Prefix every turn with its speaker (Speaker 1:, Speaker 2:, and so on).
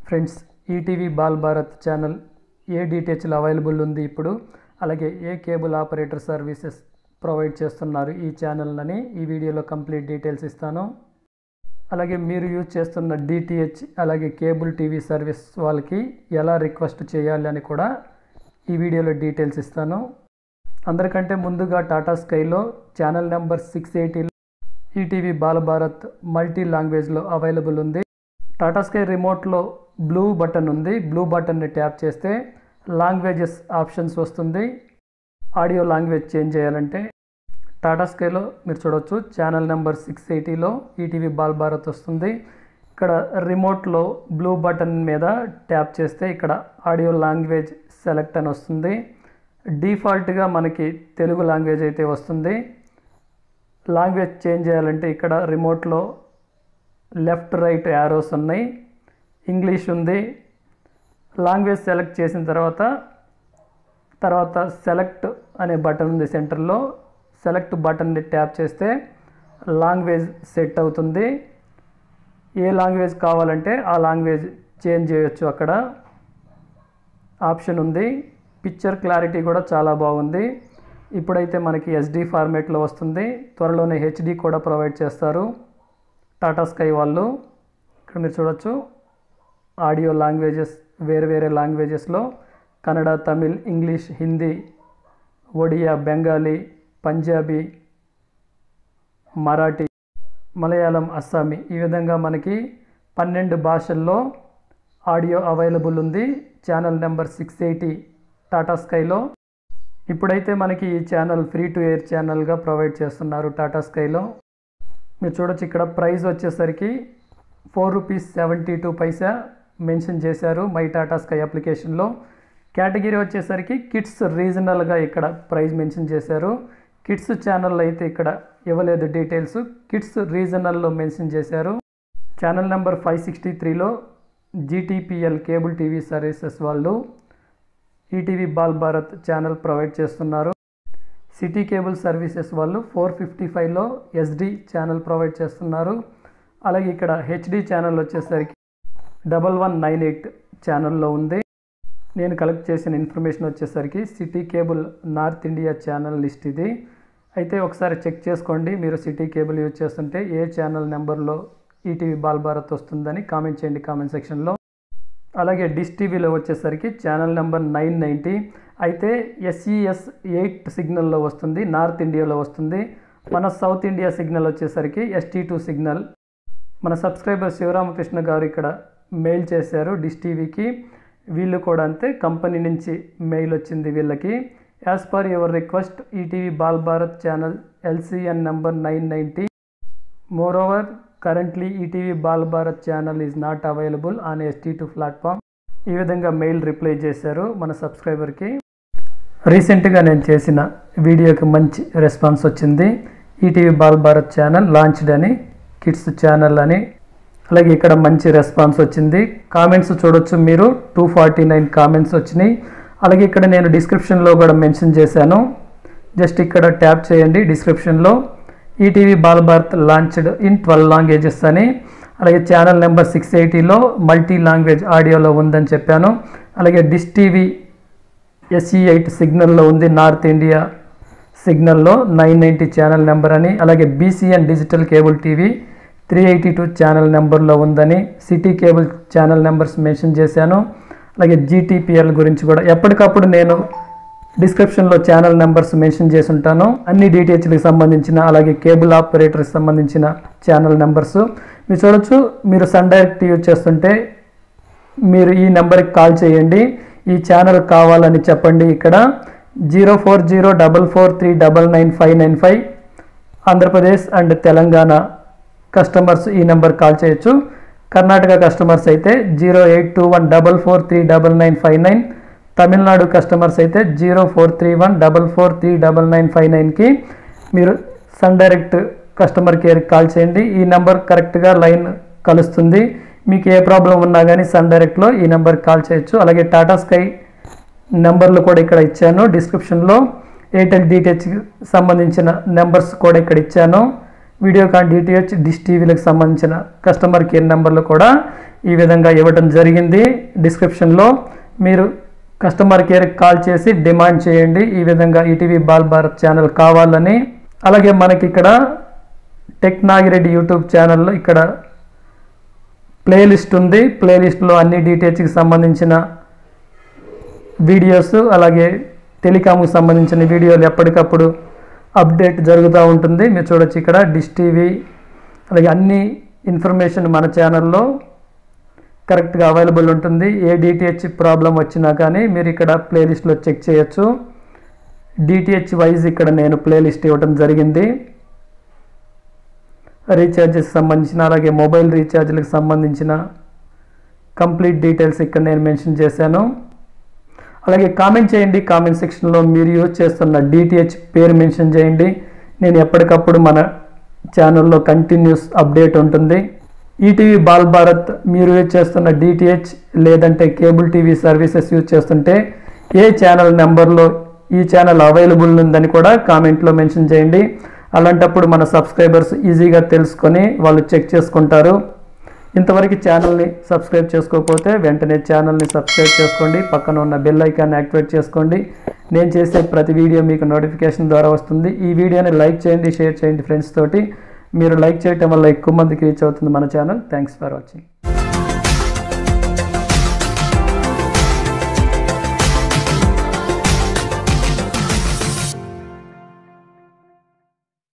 Speaker 1: friends ETV Bal Bharat channel ఏ డిటిహెచ్లో available ఉంది ఇప్పుడు అలాగే ఏ కేబుల్ ఆపరేటర్ సర్వీసెస్ ప్రొవైడ్ చేస్తున్నారు ఈ ఛానల్ని ఈ వీడియోలో కంప్లీట్ డీటెయిల్స్ ఇస్తాను అలాగే మీరు యూజ్ చేస్తున్న డిటిహెచ్ అలాగే కేబుల్ టీవీ సర్వీస్ వాళ్ళకి ఎలా రిక్వెస్ట్ చేయాలి అని కూడా ఈ వీడియోలో డీటెయిల్స్ ఇస్తాను అందరికంటే ముందుగా టాటా స్కైలో ఛానల్ నెంబర్ సిక్స్ ఎయిటీలో ఈటీవీ బాలభారత్ మల్టీ లాంగ్వేజ్లో అవైలబుల్ ఉంది టాటా స్కై రిమోట్లో బ్లూ బటన్ ఉంది బ్లూ బటన్ని ట్యాప్ చేస్తే లాంగ్వేజెస్ ఆప్షన్స్ వస్తుంది ఆడియో లాంగ్వేజ్ చేంజ్ చేయాలంటే టాటా స్కైలో మీరు చూడవచ్చు ఛానల్ నెంబర్ సిక్స్ ఎయిటీలో ఈటీవీ బాల్ భారత్ వస్తుంది ఇక్కడ రిమోట్లో బ్లూ బటన్ మీద ట్యాప్ చేస్తే ఇక్కడ ఆడియో లాంగ్వేజ్ సెలెక్ట్ అని వస్తుంది డిఫాల్ట్గా మనకి తెలుగు లాంగ్వేజ్ అయితే వస్తుంది లాంగ్వేజ్ చేంజ్ చేయాలంటే ఇక్కడ రిమోట్లో లెఫ్ట్ రైట్ యారోస్ ఉన్నాయి ఇంగ్లీష్ ఉంది లాంగ్వేజ్ సెలెక్ట్ చేసిన తర్వాత తర్వాత సెలెక్ట్ అనే బటన్ ఉంది సెంటర్లో సెలెక్ట్ బటన్ని ట్యాప్ చేస్తే లాంగ్వేజ్ సెట్ అవుతుంది ఏ లాంగ్వేజ్ కావాలంటే ఆ లాంగ్వేజ్ చేంజ్ చేయొచ్చు అక్కడ ఆప్షన్ ఉంది పిక్చర్ క్లారిటీ కూడా చాలా బాగుంది ఇప్పుడైతే మనకి ఎస్డి ఫార్మేట్లో వస్తుంది త్వరలోనే హెచ్డి కూడా ప్రొవైడ్ చేస్తారు టాటా స్కై వాళ్ళు ఇక్కడ మీరు చూడొచ్చు ఆడియో లాంగ్వేజెస్ వేరే వేరే లాంగ్వేజెస్లో కన్నడ తమిళ్ ఇంగ్లీష్ హిందీ ఒడియా బెంగాలీ పంజాబీ మరాఠీ మలయాళం అస్సామీ ఈ విధంగా మనకి పన్నెండు భాషల్లో ఆడియో అవైలబుల్ ఉంది channel number six eighty Tata స్కైలో ఇప్పుడైతే మనకి ఈ ఛానల్ ఫ్రీ టు ఎయిర్ ఛానల్గా ప్రొవైడ్ చేస్తున్నారు టాటా స్కైలో మీరు చూడొచ్చు ఇక్కడ ప్రైస్ వచ్చేసరికి four rupees seventy two paisa mention చేశారు మై టాటా స్కై అప్లికేషన్లో కేటగిరీ వచ్చేసరికి కిడ్స్ రీజనల్గా ఇక్కడ ప్రైస్ మెన్షన్ చేశారు కిడ్స్ ఛానల్ అయితే ఇక్కడ ఇవ్వలేదు డీటెయిల్స్ కిడ్స్ రీజనల్లో మెన్షన్ చేశారు ఛానల్ నెంబర్ ఫైవ్ సిక్స్టీ త్రీలో జీటీపీఎల్ కేబుల్ టీవీ సర్వీసెస్ వాళ్ళు ETV Bal Bharat channel provide చేస్తున్నారు సిటీ కేబుల్ సర్వీసెస్ వాళ్ళు ఫోర్ ఫిఫ్టీ ఫైవ్లో ఎస్డి ఛానల్ ప్రొవైడ్ చేస్తున్నారు అలాగే ఇక్కడ హెచ్డి ఛానల్ వచ్చేసరికి డబల్ వన్ నైన్ ఎయిట్ ఛానల్లో ఉంది నేను కలెక్ట్ చేసిన ఇన్ఫర్మేషన్ వచ్చేసరికి city cable north India channel list ఇది అయితే ఒకసారి చెక్ చేసుకోండి మీరు సిటీ కేబుల్ యూజ్ చేస్తుంటే ఏ ఛానల్ నెంబర్లో ఈటీవీ బాల్ భారత్ వస్తుందని కామెంట్ చేయండి కామెంట్ సెక్షన్లో అలాగే డిష్ టీవీలో వచ్చేసరికి ఛానల్ నెంబర్ నైన్ నైంటీ అయితే ఎస్ఈఎస్ ఎయిట్ సిగ్నల్లో వస్తుంది నార్త్ ఇండియాలో వస్తుంది మన సౌత్ ఇండియా సిగ్నల్ వచ్చేసరికి ఎస్టీ టూ సిగ్నల్ మన సబ్స్క్రైబర్ శివరామకృష్ణ గారు ఇక్కడ మెయిల్ చేశారు డిష్ టీవీకి వీళ్ళు కూడా అంతే కంపెనీ నుంచి మెయిల్ వచ్చింది వీళ్ళకి as per your request ETV Bal Bharat channel LCN number nine ninety moreover currently ETV Bal Bharat channel is not available on ST two platform ఈ విధంగా మెయిల్ రిప్లై చేశారు మన సబ్స్క్రైబర్కి రీసెంట్గా నేను చేసిన వీడియోకి మంచి రెస్పాన్స్ వచ్చింది ETV Bal Bharat channel launched అని కిడ్స్ ఛానల్ అని అలాగే ఇక్కడ మంచి రెస్పాన్స్ వచ్చింది కామెంట్స్ చూడొచ్చు మీరు టూ ఫార్టీ నైన్ కామెంట్స్ వచ్చినాయి అలాగే ఇక్కడ నేను డిస్క్రిప్షన్లో కూడా మెన్షన్ చేశాను జస్ట్ ఇక్కడ ట్యాప్ చేయండి డిస్క్రిప్షన్లో ETV Bal Bharat launched in twelve languages అని అలాగే ఛానల్ నెంబర్ సిక్స్ ఎయిటీలో మల్టీ లాంగ్వేజ్ ఆడియోలో ఉందని చెప్పాను అలాగే డిష్ టీవీ ఎస్ఈ ఎయిట్ సిగ్నల్లో ఉంది నార్త్ ఇండియా సిగ్నల్లో నైన్ నైంటీ ఛానల్ నెంబర్ అని అలాగే BCN digital cable TV three eighty two channel నెంబర్లో ఉందని city cable channel numbers mention చేశాను అలాగే జీటీపీఎల్ గురించి కూడా ఎప్పటికప్పుడు నేను డిస్క్రిప్షన్లో ఛానల్ నెంబర్స్ మెన్షన్ చేసి ఉంటాను అన్ని డిటిహెచ్లకు సంబంధించిన అలాగే కేబుల్ ఆపరేటర్కి సంబంధించిన ఛానల్ నెంబర్స్ మీరు చూడొచ్చు మీరు సన్ డైరెక్ట్ యూజ్ చేస్తుంటే మీరు ఈ నెంబర్కి కాల్ చేయండి ఈ ఛానల్ కావాలని చెప్పండి ఇక్కడ zero four zero double four three double nine five nine five Andhra Pradesh and Telangana customers ఈ నెంబర్ కాల్ చేయొచ్చు కర్ణాటక కస్టమర్స్ అయితే zero eight two one double four three double nine five nine Tamil Nadu customers అయితే zero four three one double four three double nine five నైన్కి మీరు Sun Direct customer కేర్కి call చేయండి ఈ number కరెక్ట్గా లైన్ కలుస్తుంది మీకు ఏ ప్రాబ్లం ఉన్నా కానీ సన్ డైరెక్ట్లో ఈ నెంబర్కి కాల్ చేయొచ్చు అలాగే టాటా స్కై నెంబర్లు కూడా ఇక్కడ ఇచ్చాను డిస్క్రిప్షన్లో ఎయిర్టెల్ డిటిహెచ్ సంబంధించిన నెంబర్స్ కూడా ఇక్కడ ఇచ్చాను వీడియోకాన్ డిటిహెచ్ డిష్ టీవీలకు సంబంధించిన కస్టమర్ కేర్ నెంబర్లు కూడా ఈ విధంగా ఇవ్వడం జరిగింది డిస్క్రిప్షన్లో మీరు కస్టమర్ కేర్కి కాల్ చేసి డిమాండ్ చేయండి ఈ విధంగా ఈటీవీ బాల్ భారత్ ఛానల్ కావాలని అలాగే మనకి ఇక్కడ టెక్ నాగిరెడ్డి యూట్యూబ్ ఛానల్లో ఇక్కడ ప్లేలిస్ట్ ఉంది ప్లేలిస్ట్లో అన్ని డిటిహెచ్కి సంబంధించిన వీడియోస్ అలాగే టెలికామ్కి సంబంధించిన వీడియోలు ఎప్పటికప్పుడు అప్డేట్ జరుగుతూ ఉంటుంది మీరు చూడొచ్చు ఇక్కడ డిష్ టీవీ అలాగే అన్ని ఇన్ఫర్మేషన్ మన ఛానల్లో కరెక్ట్గా అవైలబుల్ ఉంటుంది ఏ డిటిహెచ్ ప్రాబ్లం వచ్చినా కానీ మీరు ఇక్కడ ప్లేలిస్ట్లో చెక్ చేయొచ్చు డిటిహెచ్ వైజ్ ఇక్కడ నేను ప్లేలిస్ట్ ఇవ్వడం జరిగింది రీఛార్జెస్ సంబంధించిన అలాగే మొబైల్ రీఛార్జ్లకు సంబంధించిన కంప్లీట్ డీటెయిల్స్ ఇక్కడ నేను మెన్షన్ చేశాను అలాగే కామెంట్ చేయండి కామెంట్ సెక్షన్లో మీరు యూజ్ చేస్తున్న డిటిహెచ్ పేరు మెన్షన్ చేయండి నేను ఎప్పటికప్పుడు మన ఛానల్లో కంటిన్యూస్ అప్డేట్ ఉంటుంది ఈటీవీ బాల్ భారత్ మీరు యూజ్ చేస్తున్న డిటిహెచ్ లేదంటే కేబుల్ టీవీ సర్వీసెస్ యూజ్ చేస్తుంటే ఏ ఛానల్ నెంబర్లో ఈ ఛానల్ అవైలబుల్ ఉందని కూడా కామెంట్లో మెన్షన్ చేయండి అలాంటప్పుడు మన సబ్స్క్రైబర్స్ ఈజీగా తెలుసుకొని వాళ్ళు చెక్ చేసుకుంటారు ఇంతవరకు ఛానల్ని సబ్స్క్రైబ్ చేసుకోకపోతే వెంటనే ఛానల్ని సబ్స్క్రైబ్ చేసుకోండి పక్కన ఉన్న బెల్ ఐకాన్ యాక్టివేట్ చేసుకోండి నేను చేసే ప్రతి వీడియో మీకు నోటిఫికేషన్ ద్వారా వస్తుంది ఈ వీడియోని లైక్ చేయండి షేర్ చేయండి ఫ్రెండ్స్ తోటి మీరు లైక్ చేయటం వల్ల ఎక్కువ మందికి రీచ్ అవుతుంది మన ఛానల్ థ్యాంక్స్ ఫర్ వాచింగ్